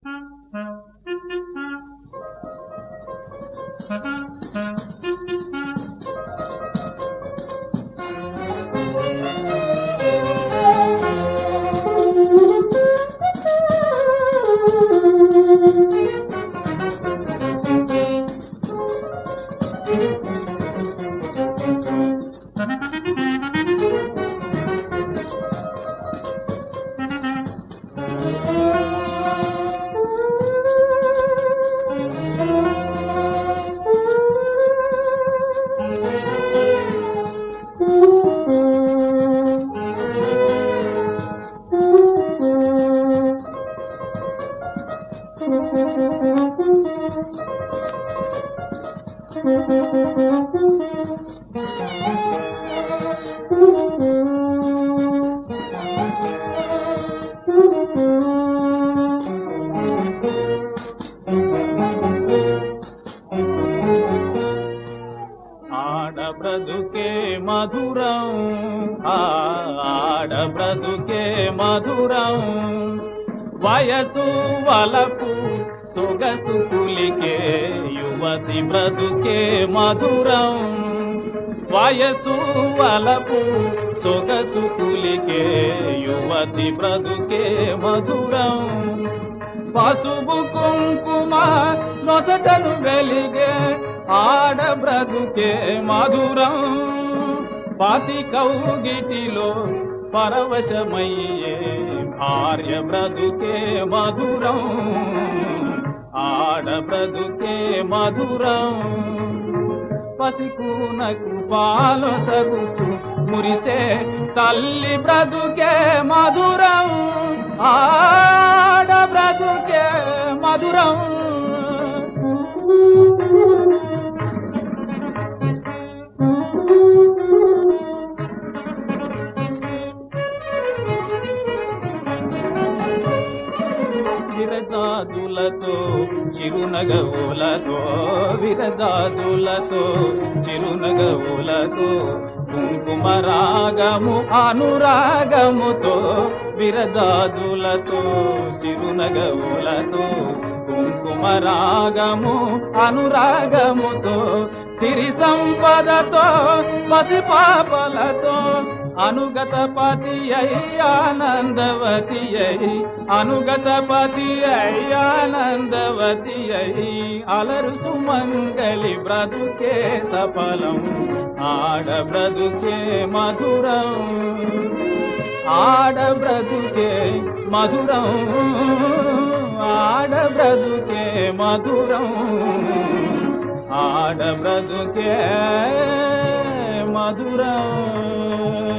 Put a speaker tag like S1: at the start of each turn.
S1: ఆడ బ్రతుకే మధురం ఆ ఆడ బ్రతుకే మధురం వయసు వలపు సొగసు పులికే యువతి బ్రతుకే మధురం వయసు వలపు సొగసు పులికే యువతి బ్రతుకే మధురం పసుపు కుంకుమ నొసటను వెలిగే ఆడ బ్రతుకే మధురం పాతి కౌగిటిలో పరవశమయ్యే భార్య బ్రతుకే మధురం ఆడ బ్రతుకే మధురం పసికూనకు పాలు తగుతూ మురిసే తల్లి బ్రతుకే మధురం ఆడ బ్రతుకే మధురం విరజాదులతో చిరునగవులతో విరజాదులతో చిరునగవులతో కుంకుమ రాగము అనురాగముతో విరజాదులతో చిరునగవులతో కుంకుమ రాగము అనురాగముతో సిరి సంపదతో పసి పాపలతో అనుగత పతి అయి ఆనందవతి అయి అనుగత పతి అయి ఆనందవతి అయి అలరు సుమంగళి బ్రతుకే సఫలం ఆడ బ్రతుకే మధురం ఆడ బ్రతుకే మధురం ఆడ బ్రతుకే మధురం ఆడ బ్రతుకే మధురం